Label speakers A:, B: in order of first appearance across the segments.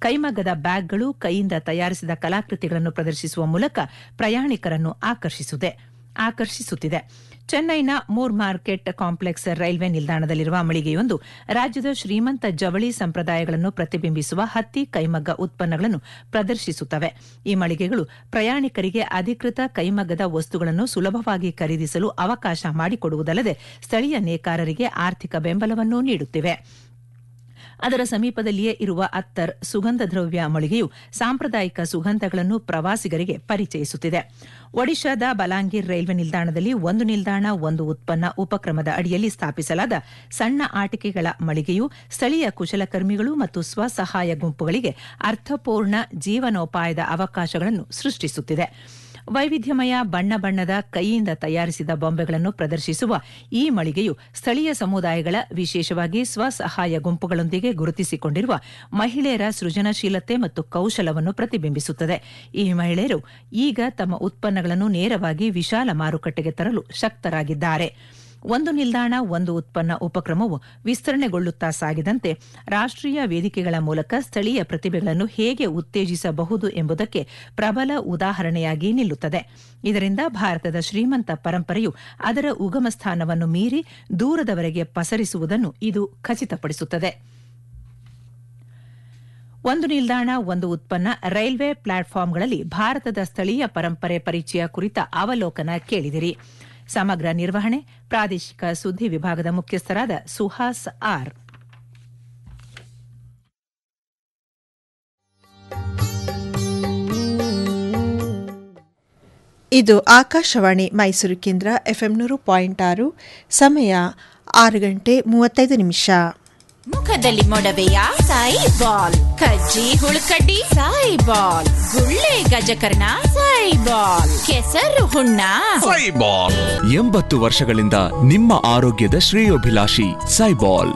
A: ಕೈಮಗ್ಗದ ಬ್ಯಾಗ್ಗಳು ಕೈಯಿಂದ ತಯಾರಿಸಿದ ಕಲಾಕೃತಿಗಳನ್ನು ಪ್ರದರ್ಶಿಸುವ ಮೂಲಕ ಪ್ರಯಾಣಿಕರನ್ನು ಆಕರ್ಷಿಸುತ್ತಿದೆ ಆಕರ್ಷಿಸುತ್ತಿದೆ ಚೆನ್ನೈನ ಮೂರ್ ಮಾರ್ಕೆಟ್ ಕಾಂಪ್ಲೆಕ್ಸ್ ರೈಲ್ವೆ ನಿಲ್ದಾಣದಲ್ಲಿರುವ ಮಳಿಗೆಯೊಂದು ರಾಜ್ಯದ ಶ್ರೀಮಂತ ಜವಳಿ ಸಂಪ್ರದಾಯಗಳನ್ನು ಪ್ರತಿಬಿಂಬಿಸುವ ಹತ್ತಿ ಕೈಮಗ್ಗ ಉತ್ಪನ್ನಗಳನ್ನು ಪ್ರದರ್ಶಿಸುತ್ತವೆ ಈ ಮಳಿಗೆಗಳು ಪ್ರಯಾಣಿಕರಿಗೆ ಅಧಿಕೃತ ಕೈಮಗ್ಗದ ವಸ್ತುಗಳನ್ನು ಸುಲಭವಾಗಿ ಖರೀದಿಸಲು ಅವಕಾಶ ಮಾಡಿಕೊಡುವುದಲ್ಲದೆ ಸ್ಥಳೀಯ ನೇಕಾರರಿಗೆ ಆರ್ಥಿಕ ಬೆಂಬಲವನ್ನು ನೀಡುತ್ತಿವೆ ಅದರ ಸಮೀಪದಲ್ಲಿಯೇ ಇರುವ ಅತ್ತರ್ ಸುಗಂಧ ದ್ರವ್ಯ ಮಳಿಗೆಯು ಸಾಂಪ್ರದಾಯಿಕ ಸುಗಂಧಗಳನ್ನು ಪ್ರವಾಸಿಗರಿಗೆ ಪರಿಚಯಿಸುತ್ತಿದೆ ಒಡಿಶಾದ ಬಲಾಂಗೀರ್ ರೈಲ್ವೆ ನಿಲ್ದಾಣದಲ್ಲಿ ಒಂದು ನಿಲ್ದಾಣ ಒಂದು ಉತ್ಪನ್ನ ಉಪಕ್ರಮದ ಅಡಿಯಲ್ಲಿ ಸ್ಥಾಪಿಸಲಾದ ಸಣ್ಣ ಆಟಿಕೆಗಳ ಮಳಿಗೆಯು ಸ್ಥಳೀಯ ಕುಶಲಕರ್ಮಿಗಳು ಮತ್ತು ಸ್ವಸಹಾಯ ಗುಂಪುಗಳಿಗೆ ಅರ್ಥಪೂರ್ಣ ಜೀವನೋಪಾಯದ ಅವಕಾಶಗಳನ್ನು ಸೃಷ್ಟಿಸುತ್ತಿದೆ ವೈವಿಧ್ಯಮಯ ಬಣ್ಣ ಬಣ್ಣದ ಕೈಯಿಂದ ತಯಾರಿಸಿದ ಬೊಂಬೆಗಳನ್ನು ಪ್ರದರ್ಶಿಸುವ ಈ ಮಳಿಗೆಯು ಸ್ಥಳೀಯ ಸಮುದಾಯಗಳ ವಿಶೇಷವಾಗಿ ಸ್ವಸಹಾಯ ಗುಂಪುಗಳೊಂದಿಗೆ ಗುರುತಿಸಿಕೊಂಡಿರುವ ಮಹಿಳೆಯರ ಸೃಜನಶೀಲತೆ ಮತ್ತು ಕೌಶಲವನ್ನು ಪ್ರತಿಬಿಂಬಿಸುತ್ತದೆ ಈ ಮಹಿಳೆಯರು ಈಗ ತಮ್ಮ ಉತ್ಪನ್ನಗಳನ್ನು ನೇರವಾಗಿ ವಿಶಾಲ ಮಾರುಕಟ್ಟೆಗೆ ತರಲು ಶಕ್ತರಾಗಿದ್ದಾರೆ ಒಂದು ನಿಲ್ದಾಣ ಒಂದು ಉತ್ಪನ್ನ ಉಪಕ್ರಮವು ವಿಸ್ತರಣೆಗೊಳ್ಳುತ್ತಾ ಸಾಗಿದಂತೆ ರಾಷ್ಟ್ರೀಯ ವೇದಿಕೆಗಳ ಮೂಲಕ ಸ್ಥಳೀಯ ಪ್ರತಿಭೆಗಳನ್ನು ಹೇಗೆ ಉತ್ತೇಜಿಸಬಹುದು ಎಂಬುದಕ್ಕೆ ಪ್ರಬಲ ಉದಾಹರಣೆಯಾಗಿ ನಿಲ್ಲುತ್ತದೆ ಇದರಿಂದ ಭಾರತದ ಶ್ರೀಮಂತ ಪರಂಪರೆಯು ಅದರ ಉಗಮ ಸ್ಥಾನವನ್ನು ಮೀರಿ ದೂರದವರೆಗೆ ಪಸರಿಸುವುದನ್ನು ಇದು ಖಚಿತಪಡಿಸುತ್ತದೆ ಒಂದು ನಿಲ್ದಾಣ ಒಂದು ಉತ್ಪನ್ನ ರೈಲ್ವೆ ಪ್ಲಾಟ್ಫಾರ್ಮ್ಗಳಲ್ಲಿ ಭಾರತದ ಸ್ಥಳೀಯ ಪರಂಪರೆ ಪರಿಚಯ ಕುರಿತ ಅವಲೋಕನ ಕೇಳಿದಿರಿ ಸಮಗ್ರ ನಿರ್ವಹಣೆ ಪ್ರಾದೇಶಿಕ ಸುದ್ದಿ ವಿಭಾಗದ ಮುಖ್ಯಸ್ಥರಾದ ಸುಹಾಸ್ ಆರ್
B: ಇದು ಆಕಾಶವಾಣಿ ಮೈಸೂರು ಕೇಂದ್ರ ಎಫ್ಎಂ ನೂರು ಪಾಯಿಂಟ್ ಆರು ಸಮಯ ಆರು ಗಂಟೆ ಮೂವತ್ತೈದು ನಿಮಿಷ
C: ಮುಖದಲ್ಲಿ ಮೊಡವೆಯ ಸಾಯಿ ಬಾಲ್ ಕಜ್ಜಿ ಹುಳುಕಡ್ಡಿ ಸಾಯಿ ಬಾಲ್ ಗುಳ್ಳೆ ಗಜಕರ್ಣ ಸಾಯಿ ಬಾಲ್ ಕೆಸರು ಹುಣ್ಣ
D: ಸೈಬಾಲ್ ಎಂಬತ್ತು ವರ್ಷಗಳಿಂದ ನಿಮ್ಮ ಆರೋಗ್ಯದ ಶ್ರೇಯೋಭಿಲಾಷಿ ಸೈಬಾಲ್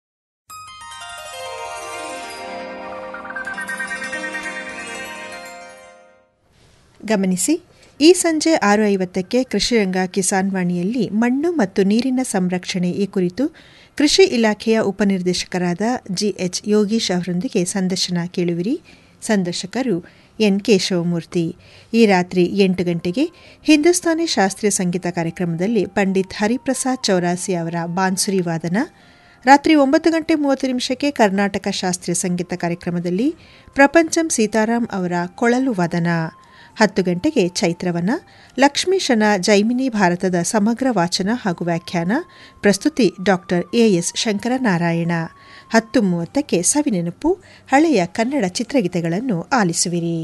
B: ಗಮನಿಸಿ ಈ ಸಂಜೆ ಆರು ಐವತ್ತಕ್ಕೆ ಕೃಷಿರಂಗ ಕಿಸಾನ್ ವಾಣಿಯಲ್ಲಿ ಮಣ್ಣು ಮತ್ತು ನೀರಿನ ಸಂರಕ್ಷಣೆ ಈ ಕುರಿತು ಕೃಷಿ ಇಲಾಖೆಯ ಉಪನಿರ್ದೇಶಕರಾದ ಜಿಎಚ್ ಯೋಗೀಶ್ ಅವರೊಂದಿಗೆ ಸಂದರ್ಶನ ಕೇಳುವಿರಿ ಸಂದರ್ಶಕರು ಎನ್ ಕೇಶವಮೂರ್ತಿ ಈ ರಾತ್ರಿ ಎಂಟು ಗಂಟೆಗೆ ಹಿಂದೂಸ್ತಾನಿ ಶಾಸ್ತ್ರೀಯ ಸಂಗೀತ ಕಾರ್ಯಕ್ರಮದಲ್ಲಿ ಪಂಡಿತ್ ಹರಿಪ್ರಸಾದ್ ಚೌರಾಸಿ ಅವರ ಬಾನ್ಸುರಿ ವಾದನ ರಾತ್ರಿ ಒಂಬತ್ತು ಗಂಟೆ ಮೂವತ್ತು ನಿಮಿಷಕ್ಕೆ ಕರ್ನಾಟಕ ಶಾಸ್ತ್ರೀಯ ಸಂಗೀತ ಕಾರ್ಯಕ್ರಮದಲ್ಲಿ ಪ್ರಪಂಚಂ ಸೀತಾರಾಮ್ ಅವರ ಕೊಳಲು ವಾದನ ಹತ್ತು ಗಂಟೆಗೆ ಚೈತ್ರವನ ಲಕ್ಷ್ಮೀಶನ ಜೈಮಿನಿ ಭಾರತದ ಸಮಗ್ರ ವಾಚನ ಹಾಗೂ ವ್ಯಾಖ್ಯಾನ ಪ್ರಸ್ತುತಿ ಡಾಕ್ಟರ್ ಎಎಸ್ ಶಂಕರನಾರಾಯಣ ಹತ್ತು ಮೂವತ್ತಕ್ಕೆ ಸವಿನೆನಪು ಹಳೆಯ ಕನ್ನಡ ಚಿತ್ರಗೀತೆಗಳನ್ನು ಆಲಿಸುವಿರಿ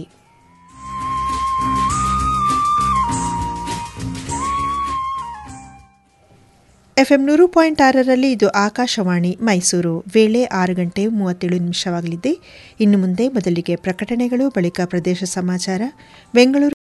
B: ಎಫ್ಎಂ ನೂರು ಪಾಯಿಂಟ್ ಆರರಲ್ಲಿ ಇದು ಆಕಾಶವಾಣಿ ಮೈಸೂರು ವೇಳೆ ಆರು ಗಂಟೆ ಮೂವತ್ತೇಳು ನಿಮಿಷವಾಗಲಿದೆ ಇನ್ನು ಮುಂದೆ ಮೊದಲಿಗೆ ಪ್ರಕಟಣೆಗಳು ಬಳಿಕ ಪ್ರದೇಶ ಸಮಾಚಾರ ಬೆಂಗಳೂರು